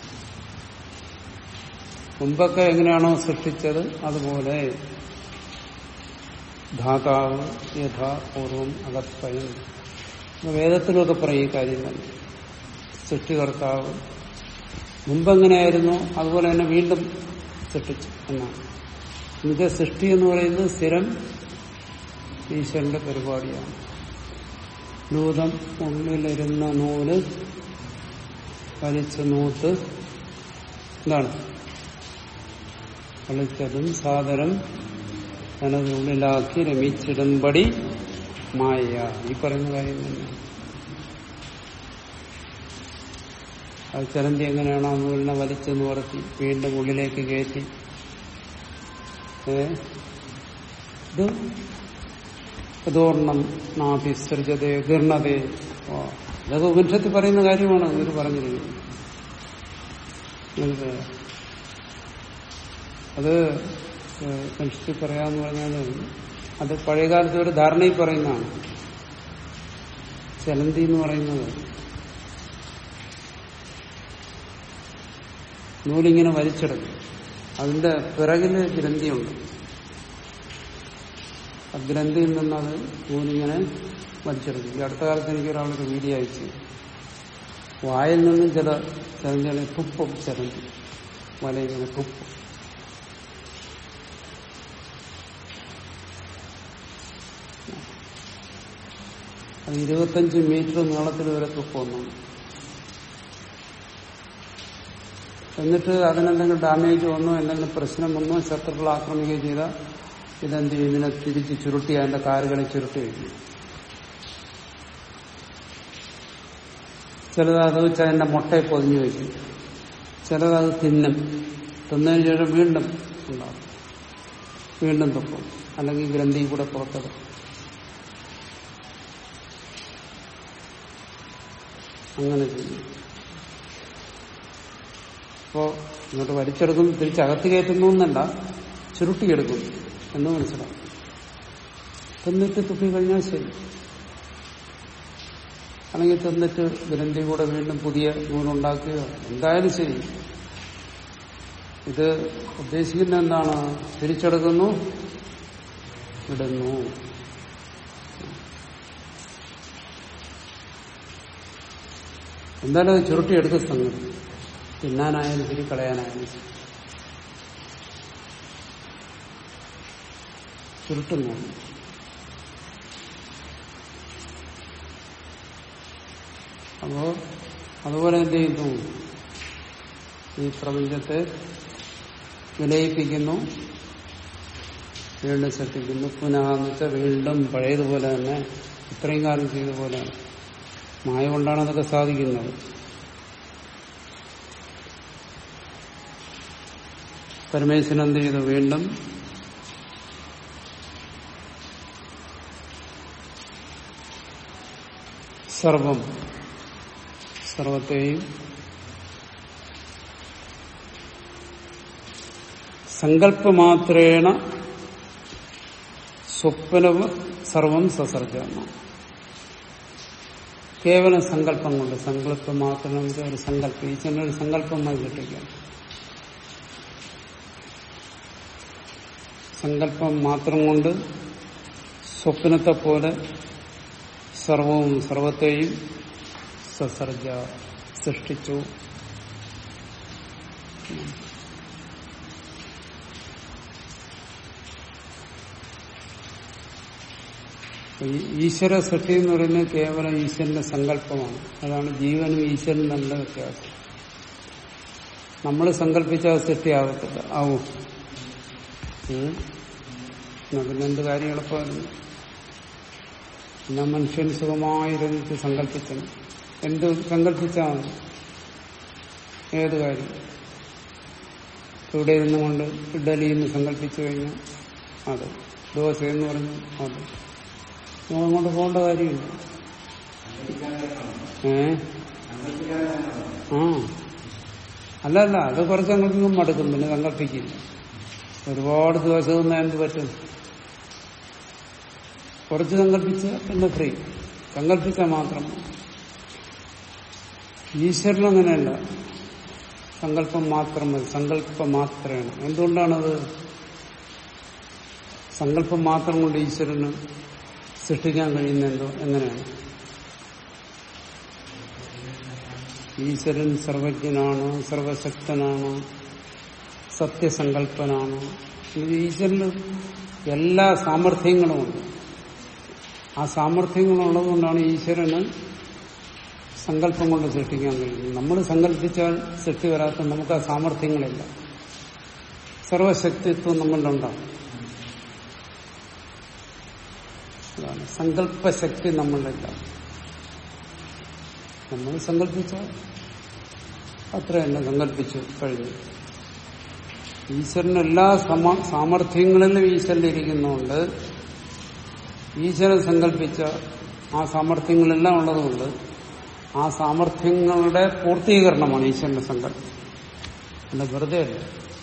മുമ്പൊക്കെ എങ്ങനെയാണോ സൃഷ്ടിച്ചത് അതുപോലെ ധാതാവ് യഥാപൂർവം അകത്തയം വേദത്തിലൊക്കെ പറയും ഈ കാര്യം തന്നെ സൃഷ്ടികർത്താവ് മുമ്പെങ്ങനെയായിരുന്നു അതുപോലെ തന്നെ വീണ്ടും സൃഷ്ടിച്ചു എന്നാണ് നിജ സൃഷ്ടി എന്ന് പറയുന്നത് സ്ഥിരം ഈശ്വരന്റെ പരിപാടിയാണ് നൂതം ഉള്ളിലിരുന്ന നൂല് വലിച്ചു നൂത്ത് എന്താണ് കളിച്ചതും സാദരം തനതുള്ളിലാക്കി രമിച്ചിടുമ്പടി മായ ഈ പറയുന്ന കാര്യം തന്നെ അത് ചലന്തി എങ്ങനെയാണോ നൂലിനെ വലിച്ചെന്ന് പറത്തി വീണ്ടും ഉള്ളിലേക്ക് കയറ്റി ഏ ഇത് യഥോർണം നാഭിസൃജതേ ഗീർണതേ ഇതൊക്കെ ഉപനിഷത്തിൽ പറയുന്ന കാര്യമാണ് ഇവർ പറഞ്ഞിരിക്കുന്നത് മനസ്സിലായോ? അത് ഉപനിഷത്തിൽ പറയാന്ന് പറഞ്ഞാൽ അത് പഴയകാലത്ത് ഒരു ധാരണയിൽ പറയുന്നതാണ് ചലന്തി എന്ന് പറയുന്നത് നൂലിങ്ങനെ വലിച്ചെടുക്കും അതിന്റെ പിറകില് ഗ്രന്ഥിയുണ്ട് ആ ഗ്രന്ഥിയിൽ നിന്നത് നൂലിങ്ങനെ വലിച്ചെടുക്കും ഈ അടുത്ത കാലത്ത് എനിക്ക് ഒരാളൊരു വീഡിയോ അയച്ചു വായിൽ നിന്നും ചില ചരന്തികളെ തുപ്പും ചരന്തി വലയിങ്ങനെ തുപ്പും അത് ഇരുപത്തഞ്ച് മീറ്റർ നീളത്തിൽ വരെ തുപ്പൊന്നു എന്നിട്ട് അതിനെന്തെങ്കിലും ഡാമേജ് വന്നോ എന്തെങ്കിലും പ്രശ്നം വന്നോ ശത്രുക്കൾ ആക്രമിക്കുകയോ ചെയ്താൽ ഇതെന്ത് ചെയ്യും ഇതിനെ തിരിച്ച് ചുരുട്ടി അതിന്റെ കാലുകളെ ചുരുട്ടി വയ്ക്കും ചിലത് അത് വെച്ച് അതിന്റെ മുട്ടയെ പൊതിഞ്ഞു വയ്ക്കും ചിലത് തിന്നും തിന്നതിന് ശേഷം വീണ്ടും ഉണ്ടാകും വീണ്ടും തുപ്പും അല്ലെങ്കിൽ ഗ്രന്ഥി കൂടെ പുറത്തെടുക്കും അങ്ങനെ ചെയ്യും അപ്പോ ഇങ്ങോട്ട് വലിച്ചെടുക്കും തിരിച്ചകത്ത് കയറ്റുന്നു എന്നല്ല ചുരുട്ടിയെടുക്കും എന്ന് മനസ്സിലാവും തിന്നിട്ട് തുപ്പി കഴിഞ്ഞാൽ ശരി അല്ലെങ്കിൽ തിന്നിട്ട് ഗ്രന്ഥി കൂടെ വീണ്ടും പുതിയ നൂലുണ്ടാക്കുകയോ എന്തായാലും ശരി ഇത് ഉദ്ദേശിക്കുന്ന എന്താണ് തിരിച്ചെടുക്കുന്നു ഇടുന്നു എന്തായാലും അത് ചുരുട്ടിയെടുത്ത സംഗതി തിന്നാനായാലും ശരി കളയാനായാലും ശരി ചുരുട്ടുന്നു അപ്പോ അതുപോലെ എന്ത് ചെയ്യുന്നു ഈ പ്രപഞ്ചത്തെ വിലയിപ്പിക്കുന്നു വീണ്ടും സൃഷ്ടിക്കുന്നു പുനഃ എന്ന് വെച്ചാൽ വീണ്ടും പഴയതുപോലെ തന്നെ ഇത്രയും കാലം ചെയ്ത പോലെ മായ കൊണ്ടാണ് അതൊക്കെ സാധിക്കുന്നത് പരമേശ്വരൻ എന്ത് ചെയ്തു വീണ്ടും സർവം സർവത്തെയും സങ്കല്പമാത്രേണ സ്വപ്നവ സർവം സസർജാണ് കേവലം സങ്കല്പം കൊണ്ട് സങ്കല്പം മാത്രം ഒരു സങ്കല്പം ഈശ്വരൻ ഒരു സങ്കല്പമായി കിട്ടിക്കാം സങ്കല്പം മാത്രം കൊണ്ട് സ്വപ്നത്തെ പോലെ സർവവും സർവത്തെയും സസർജ സൃഷ്ടിച്ചു ഈശ്വര സൃഷ്ടി എന്ന് പറയുന്നത് കേവലം ഈശ്വരന്റെ സങ്കല്പമാണ് അതാണ് ജീവനും ഈശ്വരനും നല്ല വ്യത്യാസം നമ്മൾ സങ്കല്പിച്ച സൃഷ്ടിയാകത്തില്ല ആവും പിന്നെ എന്ത് കാര്യം എളുപ്പമായിരുന്നു പിന്നെ മനുഷ്യൻ സുഖമായിരുന്നിട്ട് സങ്കല്പിക്കണം എന്ത് സങ്കല്പിച്ചാൽ മതി ഏത് കാര്യം ഇവിടെ ഇരുന്നു കൊണ്ട് ഇഡലി എന്ന് സങ്കല്പിച്ചു കഴിഞ്ഞാൽ അത് ദോശ എന്ന് പറഞ്ഞു അത് അങ്ങോട്ട് പോകേണ്ട കാര്യമില്ല ഏ ആ അല്ല അല്ല അത് കുറച്ച് സങ്കല്പിക്കും മടുക്കും പിന്നെ സങ്കല്പിക്കില്ല ഒരുപാട് ദിവസം തിന്നാൻ എന്ത് പറ്റും കുറച്ച് സങ്കല്പിച്ച പിന്നെ ഫ്രീ സങ്കല്പിച്ചാൽ മാത്രം ഈശ്വരൻ അങ്ങനെയല്ല സങ്കല്പം മാത്രം മതി സങ്കല്പം മാത്രമാണ് എന്തുകൊണ്ടാണത് സങ്കല്പം മാത്രം കൊണ്ട് ഈശ്വരന് സൃഷ്ടിക്കാൻ കഴിയുന്ന എന്തോ എങ്ങനെയാണ് ഈശ്വരൻ സർവജ്ഞനാണ് സർവശക്തനാണ് സത്യസങ്കല്പനാണ് ഈശ്വരന് എല്ലാ സാമർഥ്യങ്ങളുമുണ്ട് ആ സാമർഥ്യങ്ങളുള്ളതുകൊണ്ടാണ് ഈശ്വരന് സങ്കല്പം കൊണ്ട് സൃഷ്ടിക്കാൻ കഴിയുന്നത് നമ്മൾ സങ്കല്പിച്ചാൽ സൃഷ്ടി വരാത്ത നമുക്ക് ആ സാമർഥ്യങ്ങളില്ല സർവശക്തിത്വം നമ്മളിലുണ്ടാവും അതാണ് സങ്കല്പശക്തി നമ്മളില്ല നമ്മൾ സങ്കല്പിച്ചാൽ അത്ര തന്നെ സങ്കല്പിച്ചു കഴിഞ്ഞു ഈശ്വരന് എല്ലാ സാമർഥ്യങ്ങളിലും ഈശ്വരൻ ഇരിക്കുന്നുണ്ട് ഈശ്വരൻ സങ്കല്പിച്ച ആ സാമർഥ്യങ്ങളെല്ലാം ഉള്ളതുകൊണ്ട് ആ സാമർഥ്യങ്ങളുടെ പൂർത്തീകരണമാണ് ഈശ്വരന്റെ സങ്കല്പം അല്ല വെറുതെ അല്ല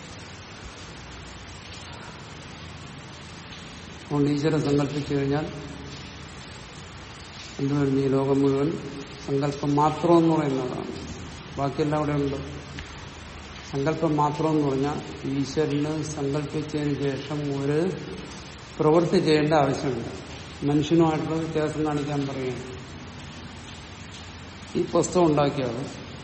അതുകൊണ്ട് ഈശ്വരൻ സങ്കല്പിച്ചു കഴിഞ്ഞാൽ എന്തുവരുന്നു ഈ ലോകം മുഴുവൻ സങ്കല്പം മാത്രം എന്ന് പറയുന്നതാണ് ബാക്കിയെല്ലാം അവിടെ ഉണ്ട് സങ്കല്പം മാത്രം എന്ന് പറഞ്ഞാൽ ഈശ്വരന് സങ്കല്പിച്ചതിന് ശേഷം ഒരു പ്രവൃത്തി ചെയ്യേണ്ട ആവശ്യമില്ല മനുഷ്യനുമായിട്ടുള്ള വ്യത്യാസം കാണിക്കാൻ പറയുകയാണ് ഈ പുസ്തകം ഉണ്ടാക്കിയത്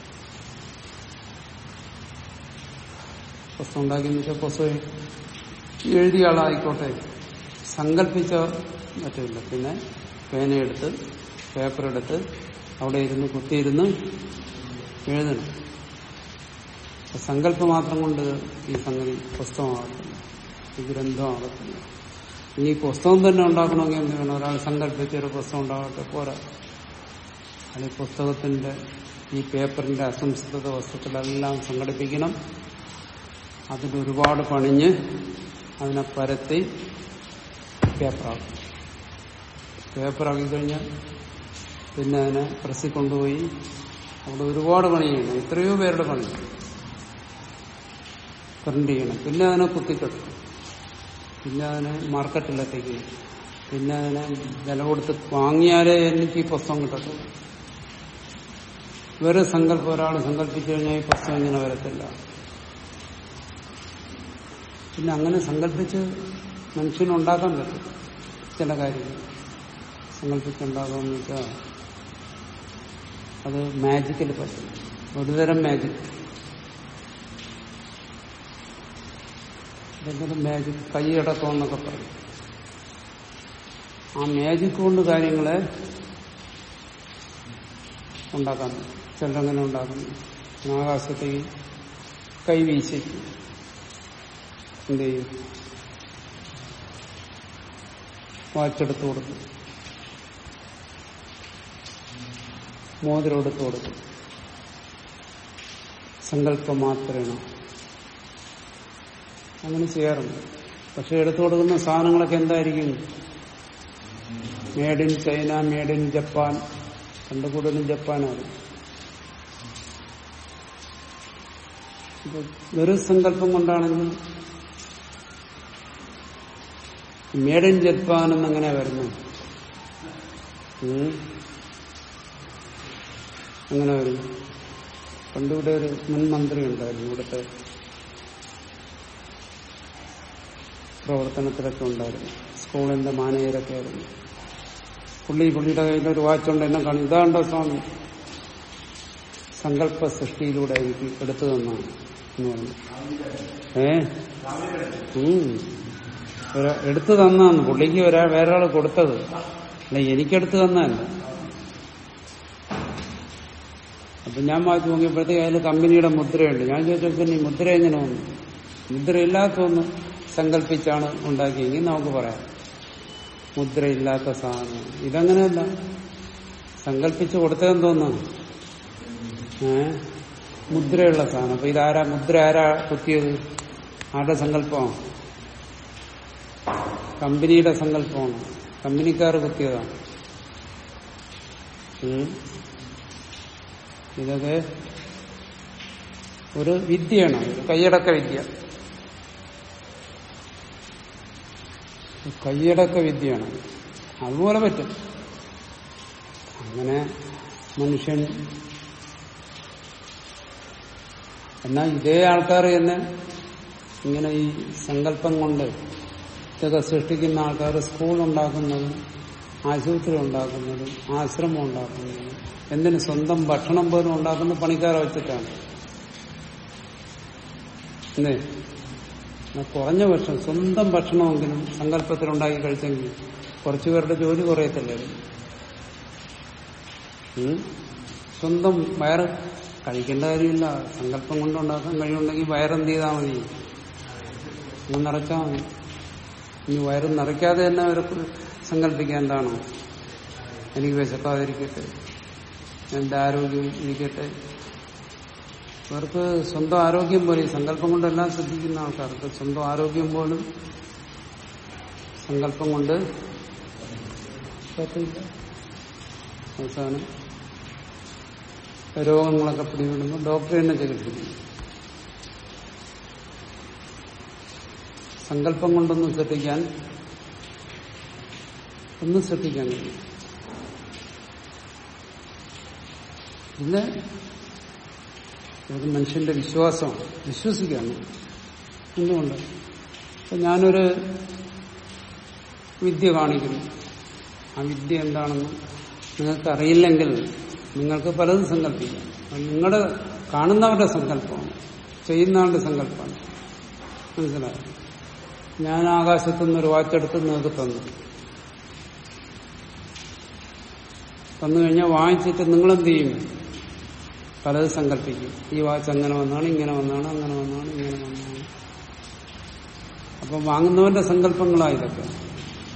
പുസ്തകം ഉണ്ടാക്കിയെന്ന് വെച്ചാൽ പുസ്തകം എഴുതിയ ആളായിക്കോട്ടെ സങ്കല്പിച്ച പറ്റില്ല പിന്നെ പേനയെടുത്ത് പേപ്പറെടുത്ത് അവിടെ ഇരുന്ന് കുത്തിയിരുന്ന് എഴുതണം സങ്കല്പം മാത്രം കൊണ്ട് ഈ സംഗതി പുസ്തകമാകത്തില്ല ഈ ഗ്രന്ഥമാകത്തില്ല ഇനി ഈ പുസ്തകം തന്നെ ഉണ്ടാക്കണമെങ്കിൽ എന്ത് വേണം ഒരാൾ സങ്കല്പിച്ച ഒരു പുസ്തകം ഉണ്ടാകട്ടെ പോരാ അല്ലെങ്കിൽ പുസ്തകത്തിന്റെ ഈ പേപ്പറിന്റെ അസംസ്കൃത വസ്തുക്കളെല്ലാം സംഘടിപ്പിക്കണം അതിലൊരുപാട് പണിഞ്ഞ് അതിനെ പരത്തി പേപ്പറാക്കും പേപ്പറാക്കി കഴിഞ്ഞാൽ പിന്നെ അതിനെ പ്രസ്സിൽ കൊണ്ടുപോയി അവിടെ ഒരുപാട് പണി ചെയ്യണം എത്രയോ പേരുടെ പണി പ്രിന്റ് ചെയ്യണം പിന്നെ അതിനെ കുത്തിക്കെട്ടും പിന്നെ അതിനെ മാർക്കറ്റിലെത്തിക്കണം പിന്നെ അതിനെ വില കൊടുത്ത് വാങ്ങിയാലേ എനിക്ക് ഈ പുസ്തകം കിട്ടത്തുള്ളൂ വേറെ സങ്കല്പം ഒരാൾ സങ്കല്പിച്ചു കഴിഞ്ഞാൽ ഈ പുസ്തകം ഇങ്ങനെ വരത്തില്ല പിന്നെ അങ്ങനെ സങ്കല്പിച്ച് മനുഷ്യനുണ്ടാക്കാൻ പറ്റും ചില കാര്യങ്ങൾ സങ്കല്പിച്ചുണ്ടാകാമെന്ന് വെച്ചാൽ അത് മാജിക്കിൽ പറ്റും ഒരുതരം മാജിക് ഇതെന്തൊരു മാജിക് കൈയടക്കം എന്നൊക്കെ പറയും ആ മാജിക് കൊണ്ട് കാര്യങ്ങളെ ഉണ്ടാക്കാൻ പറ്റും ചിലരങ്ങനെ ഉണ്ടാക്കുന്നു ആകാശത്തേക്ക് കൈ വീശിക്കും എന്ത് ചെയ്യും വാച്ചെടുത്ത് കൊടുക്കും മോതിരം എടുത്ത് കൊടുക്കും സങ്കല്പം മാത്രമാണ് അങ്ങനെ ചെയ്യാറുണ്ട് പക്ഷെ എടുത്തു കൊടുക്കുന്ന സാധനങ്ങളൊക്കെ എന്തായിരിക്കും made in China made in Japan കണ്ടു കൂടുതലും ജപ്പാനാണ് ഇപ്പൊ വെറും സങ്കല്പം കൊണ്ടാണെങ്കിൽ മേഡ് ഇൻ ജപ്പാൻ എന്നങ്ങനെ വരുന്നു ഉം. അങ്ങനെ വരും പണ്ടിവിടെ ഒരു മുൻ മന്ത്രി ഉണ്ടായിരുന്നു ഇവിടുത്തെ പ്രവർത്തനത്തിലൊക്കെ ഉണ്ടായിരുന്നു സ്കൂളിന്റെ മാനേജരൊക്കെ ആയിരുന്നു പുള്ളി പുള്ളിയുടെ കയ്യിൽ ഒരു വാച്ചുണ്ട് എന്നെ കാണും ഇതാണ്ടോ സ്വാമി സങ്കല്പ സൃഷ്ടിയിലൂടെ എനിക്ക് എടുത്തു തന്നാണ് എന്ന് പറഞ്ഞു ഏ ഉം. ഒരാ- എടുത്തു തന്നാന്ന് പുള്ളിക്ക് ഒരാ വേറെ ആള് കൊടുത്തത് അല്ല എനിക്കെടുത്തു തന്നല്ല അപ്പൊ ഞാൻ വായിച്ചു നോക്കിയപ്പോഴത്തേക്ക് അതിൽ കമ്പനിയുടെ മുദ്രയുണ്ട് ഞാൻ ചോദിച്ചു പിന്നെ ഈ മുദ്ര എങ്ങനെ വന്നു മുദ്രയില്ലാത്ത ഒന്ന് സങ്കല്പിച്ചാണ് ഉണ്ടാക്കിയെങ്കിൽ നമുക്ക് പറയാം മുദ്രയില്ലാത്ത സാധനം ഇതങ്ങനെയല്ല സങ്കല്പിച്ച് കൊടുത്തതെന്ന് തോന്നുന്നു ഏ മുദ്രയുള്ള സാധനം അപ്പൊ ഇതാരാ മുദ്ര ആരാ കുത്തിയത് ആരുടെ സങ്കല്പമാണ് കമ്പനിയുടെ സങ്കല്പമാണ് കമ്പനിക്കാർ കുത്തിയതാണ് ഉം. ഇതൊക്കെ ഒരു വിദ്യയാണ് ഒരു കൈയടക്ക വിദ്യ കൈയടക്ക വിദ്യയാണ് അതുപോലെ പറ്റും അങ്ങനെ മനുഷ്യൻ എന്നാൽ ഇതേ ആൾക്കാർ തന്നെ ഇങ്ങനെ ഈ സങ്കല്പം കൊണ്ട് ഇതൊക്കെ സൃഷ്ടിക്കുന്ന ആൾക്കാർ സ്കൂൾ ഉണ്ടാക്കുന്നതും ആശുപത്രി ഉണ്ടാക്കുന്നതും ആശ്രമം ഉണ്ടാക്കുന്നതും എന്തിന് സ്വന്തം ഭക്ഷണം പോലും ഉണ്ടാക്കുന്ന പണിക്കാരെ വെച്ചിട്ടാണ് അല്ലേ എന്നാ കുറഞ്ഞ പക്ഷം സ്വന്തം ഭക്ഷണമെങ്കിലും സങ്കല്പത്തിലുണ്ടാക്കി കഴിച്ചെങ്കിൽ കുറച്ചുപേരുടെ ജോലി കുറയത്തില്ലേ ഉം? സ്വന്തം വയറ് കഴിക്കേണ്ട കാര്യമില്ല സങ്കല്പം കൊണ്ട് ഉണ്ടാക്കാൻ കഴിയുണ്ടെങ്കിൽ വയറെന്ത് ചെയ്താൽ മതി ഒന്ന് നിറച്ചാൽ മതി ഇനി വയറ് നിറയ്ക്കാതെ തന്നെ അവർക്ക് സങ്കല്പിക്കാൻ എന്താണോ എനിക്ക് വിശക്കാതിരിക്കട്ടെ എന്റെ ആരോഗ്യം ഇരിക്കട്ടെ ഇവർക്ക് സ്വന്തം ആരോഗ്യം പോലെ ഈ സങ്കല്പം കൊണ്ടെല്ലാം ശ്രദ്ധിക്കുന്ന ആൾക്കാർക്ക് സ്വന്തം ആരോഗ്യം പോലും സങ്കല്പം കൊണ്ട് പറ്റില്ല അവസാനം രോഗങ്ങളൊക്കെ പിടിപെടുമ്പോൾ ഡോക്ടർ തന്നെ ചികിത്സിക്കുന്നു സങ്കല്പം കൊണ്ടൊന്നും സൃഷ്ടിക്കാൻ ഒന്നും സൃഷ്ടിക്കാൻ കഴിയും പിന്നെ ഇത് മനുഷ്യന്റെ വിശ്വാസമാണ് വിശ്വസിക്കാണ് എന്തുകൊണ്ട് ഇപ്പൊ ഞാനൊരു വിദ്യ കാണിക്കുന്നു ആ വിദ്യ എന്താണെന്ന് നിങ്ങൾക്ക് അറിയില്ലെങ്കിൽ നിങ്ങൾക്ക് പലതും സങ്കല്പിക്കാം അത് നിങ്ങളുടെ കാണുന്നവരുടെ സങ്കല്പമാണ് ചെയ്യുന്നവരുടെ സങ്കല്പമാണ് മനസ്സിലായോ ഞാൻ ആകാശത്തുനിന്ന് ഒരു വാച്ചെടുത്ത് നിങ്ങൾക്ക് തന്നു തന്നു കഴിഞ്ഞാൽ വാങ്ങിച്ചിട്ട് നിങ്ങളെന്ത് ചെയ്യും പലത് സങ്കല്പിക്കും ഈ വാച്ച് അങ്ങനെ വന്നാണ് ഇങ്ങനെ വന്നാണ് അങ്ങനെ വന്നാണ് ഇങ്ങനെ വന്നാണ് അപ്പൊ വാങ്ങുന്നവന്റെ സങ്കല്പങ്ങളാണ് ഇതൊക്കെ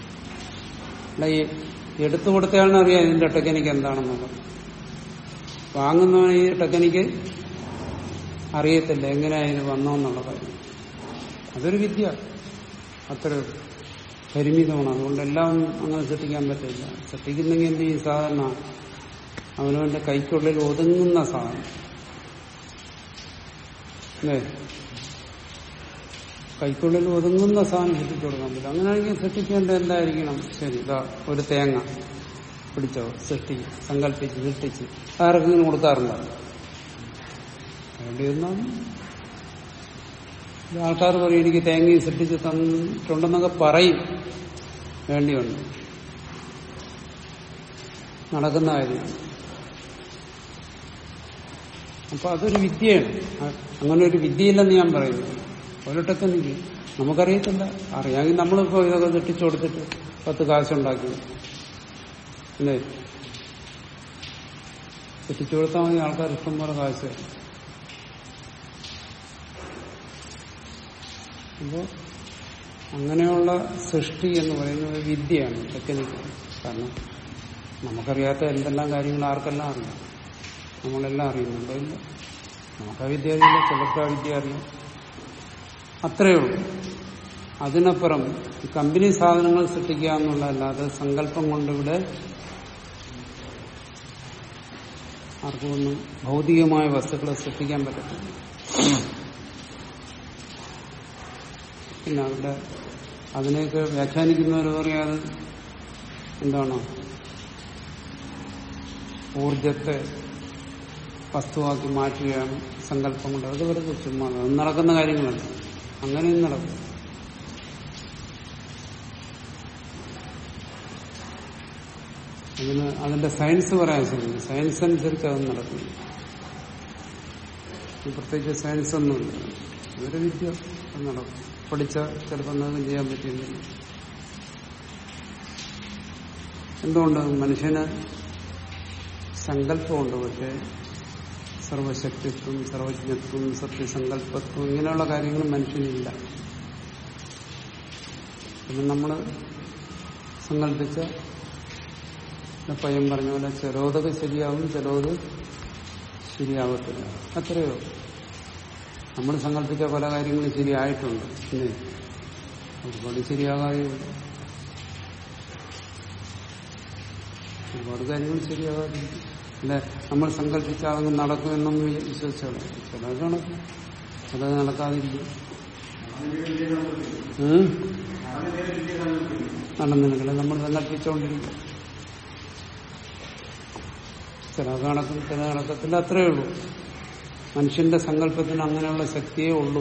അല്ല ഈ എടുത്തു കൊടുത്തയാളിനെ അറിയാം ഇതിന്റെ ടെക്നിക്ക് എന്താണെന്നുള്ളത് വാങ്ങുന്നവൻ ഈ ടെക്നിക്ക് അറിയത്തില്ല എങ്ങനെയാ ഇത് വന്നോന്നുള്ള കാര്യം അതൊരു വിദ്യ അത്ര പരിമിതമാണ് അതുകൊണ്ട് എല്ലാം അങ്ങനെ സൃഷ്ടിക്കാൻ പറ്റില്ല സൃഷ്ടിക്കുന്നെങ്കിൽ എന്ത് ചെയ്യും സാധാരണ അവനവന്റെ കൈക്കുള്ളിൽ ഒതുങ്ങുന്ന സാധനം അല്ലേ കൈക്കുള്ളിൽ ഒതുങ്ങുന്ന സാധനം സൃഷ്ടിച്ചു കൊടുക്കാൻ പറ്റും അങ്ങനെയാണെങ്കിൽ സൃഷ്ടിക്കേണ്ടത് എന്തായിരിക്കണം ശരി ഇതാ ഒരു തേങ്ങ പിടിച്ചോ സൃഷ്ടി സങ്കല്പിച്ച് സൃഷ്ടിച്ച് ആർക്കെങ്കിലും കൊടുക്കാറുണ്ടോ വേണ്ടി വന്നാൽ ആൾക്കാർ പറയും എനിക്ക് തേങ്ങയും സൃഷ്ടിച്ച് തന്നിട്ടുണ്ടെന്നൊക്കെ പറയും വേണ്ടി വന്നു നടക്കുന്ന കാര്യം അപ്പൊ അതൊരു വിദ്യയാണ് അ- അങ്ങനെ ഒരു വിദ്യയില്ലെന്ന് ഞാൻ പറയുന്നു ഒരു ടെക്നിക്ക് നമുക്കറിയത്തില്ല അറിയാമെങ്കിൽ നമ്മളിപ്പോ ഇതൊക്കെ തെട്ടിച്ചു കൊടുത്തിട്ട് പത്ത് കാശുണ്ടാക്കി അല്ലേ തെറ്റിച്ചു കൊടുത്താൽ മതി ആൾക്കാർ ഇഷ്ടം പോലെ കാശ് തരും. അപ്പോ അങ്ങനെയുള്ള സൃഷ്ടി എന്ന് പറയുന്നത് വിദ്യയാണ് ടെക്നിക്ക് കാരണം നമുക്കറിയാത്ത എന്തെല്ലാം കാര്യങ്ങൾ ആർക്കെല്ലാം അറിയാം നമ്മളെല്ലാം അറിയുന്നുണ്ടോ ഇല്ല നമുക്ക് ആ വിദ്യ അറിയില്ല ചിലർക്ക് ആ വിദ്യ അറിയാം അത്രയേ ഉള്ളൂ അതിനപ്പുറം ഈ കമ്പനി സാധനങ്ങൾ സൃഷ്ടിക്കുക എന്നുള്ളതല്ലാതെ സങ്കല്പം കൊണ്ടിവിടെ ആർക്കുമൊന്നും ഭൗതികമായ വസ്തുക്കളെ സൃഷ്ടിക്കാൻ പറ്റത്തില്ല പിന്നെ അവിടെ അതിനെയൊക്കെ വ്യാഖ്യാനിക്കുന്നവർ പറയാത് എന്താണ് ഊർജത്തെ വസ്തുവാക്കി മാറ്റുകയാണ് സങ്കല്പം കൊണ്ട് അത് വെറുതെ ചുമ്മാ അത് നടക്കുന്ന കാര്യങ്ങളല്ല അങ്ങനെയും നടക്കും അതിന് അതിന്റെ സയൻസ് പറയാൻ ശ്രമിക്കും സയൻസ് അനുസരിച്ച് അത് നടക്കുന്നു ഇത് പ്രത്യേകിച്ച് സയൻസ് ഒന്നുമില്ല അതൊരു വിദ്യ അത് നടക്കും പഠിച്ച ചിലപ്പോൾ നിങ്ങൾക്ക് ചെയ്യാൻ പറ്റിയില്ല എന്തുകൊണ്ട് മനുഷ്യന് സങ്കല്പമുണ്ട് പക്ഷേ സർവശക്തിത്വം സർവജ്ഞത്വം സത്യസങ്കല്പത്വം ഇങ്ങനെയുള്ള കാര്യങ്ങൾ മനുഷ്യനില്ല പിന്നെ നമ്മൾ സങ്കല്പിച്ച പയ്യൻ പറഞ്ഞ പോലെ ചിലോതൊക്കെ ശരിയാവും ചിലോത് ശരിയാവത്തില്ല അത്രയോ നമ്മൾ സങ്കല്പിച്ച പല കാര്യങ്ങളും ശരിയായിട്ടുണ്ട് പിന്നെ ഒരുപാട് ശരിയാകാതെയുണ്ട് ഒരുപാട് കാര്യങ്ങൾ ശരിയാകാതിരിക്കും അല്ലെ നമ്മൾ സങ്കല്പിച്ച അതങ്ങ് നടക്കുമെന്നൊന്നും വിശ്വസിച്ചാണ് ചിലത് നടക്കും ചിലത് നടക്കാതിരിക്കും ഉം? നടന്നില്ല നമ്മൾ സങ്കല്പിച്ചുകൊണ്ടിരിക്കും ചിലത് നടക്കും ചില നടക്കത്തില്ല അത്രയേ ഉള്ളൂ മനുഷ്യന്റെ സങ്കല്പത്തിന് അങ്ങനെയുള്ള ശക്തിയേ ഉള്ളൂ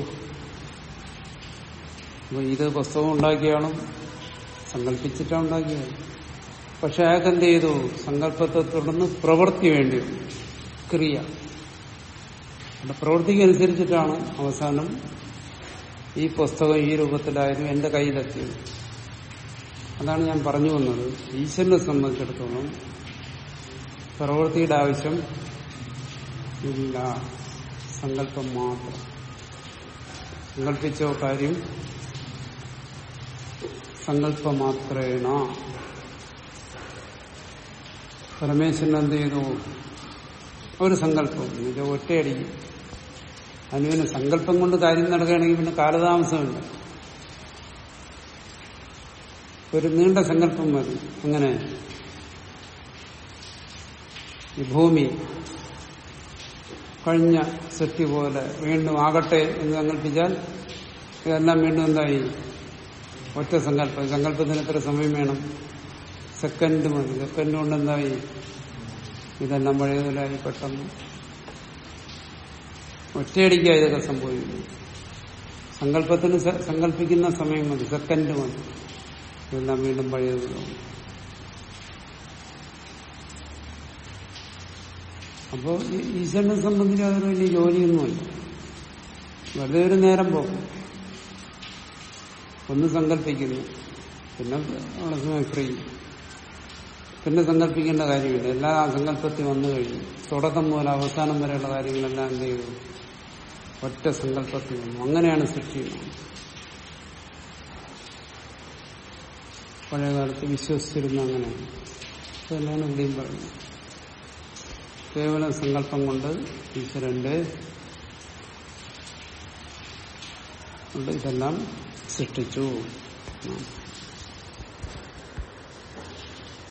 അപ്പൊ ഇത് പുസ്തകം ഉണ്ടാക്കിയാളും സങ്കല്പിച്ചിട്ടാണ് ഉണ്ടാക്കിയത് പക്ഷെ അയാൾക്ക് എന്ത് ചെയ്തു സങ്കല്പത്തെ തുടർന്ന് പ്രവൃത്തി വേണ്ടി വന്നു. ക്രിയ അവിടെ പ്രവൃത്തിക്കനുസരിച്ചിട്ടാണ് അവസാനം ഈ പുസ്തകം ഈ രൂപത്തിലായിരുന്നു എന്റെ കയ്യിലെത്തിയത് അതാണ് ഞാൻ പറഞ്ഞു വന്നത് ഈശ്വരനെ സംബന്ധിച്ചിടത്തോളം പ്രവൃത്തിയുടെ ആവശ്യം ഇല്ല സങ്കല്പം മാത്രം സങ്കല്പിച്ചോ കാര്യം സങ്കല്പമാത്രേണ പരമേശ്വരൻ എന്ത് ചെയ്തു ഒരു സങ്കല്പം ഇത് ഒറ്റയടിക്ക് അനുവിന് സങ്കല്പം കൊണ്ട് കാര്യം നടക്കുകയാണെങ്കിൽ പിന്നെ കാലതാമസമില്ല ഒരു നീണ്ട സങ്കല്പം മതി അങ്ങനെ ഈ ഭൂമി കഴിഞ്ഞ സൃഷ്ടി പോലെ വീണ്ടും ആകട്ടെ എന്ന് സങ്കല്പിച്ചാൽ ഇതെല്ലാം വീണ്ടും എന്തായി ഒറ്റ സങ്കല്പം സങ്കല്പത്തിന് എത്ര സമയം വേണം സെക്കൻഡ് മതി സെക്കൻഡ് കൊണ്ട് എന്തായി ഇതെല്ലാം പഴയതിലായി പെട്ടെന്ന് ഒറ്റയടിക്കാ ഇതൊക്കെ സംഭവിക്കുന്നു സങ്കല്പത്തിന് സ- സങ്കല്പിക്കുന്ന സമയം മതി സെക്കൻഡ് മതി ഇതെല്ലാം വീണ്ടും പഴയതിലാവും അപ്പോ ഈ- ഈശ്വരനെ സംബന്ധിച്ച് അതൊരു വലിയ ജോലിയൊന്നുമല്ല വെറുതെ ഒരു നേരം പോകും ഒന്ന് സങ്കല്പിക്കുന്നു പിന്നെ അവിടെ സമയം ഫ്രീ പിന്നെ സങ്കല്പിക്കേണ്ട കാര്യമില്ല എല്ലാ ആ സങ്കല്പത്തിൽ വന്നു കഴിഞ്ഞു തുടക്കം മുതൽ അവസാനം വരെയുള്ള കാര്യങ്ങളെല്ലാം എന്ത് ചെയ്തു ഒറ്റ സങ്കല്പത്തിൽ വന്നു അങ്ങനെയാണ് സൃഷ്ടി പഴയ കാലത്ത് വിശ്വസിച്ചിരുന്ന അങ്ങനെയാണ് അതെല്ലാം ഇവിടെയും പറയുന്നത് കേവല സങ്കല്പം കൊണ്ട് ഈശ്വരന്റെ കൊണ്ട് ഇതെല്ലാം സൃഷ്ടിച്ചു എന്നാണ്.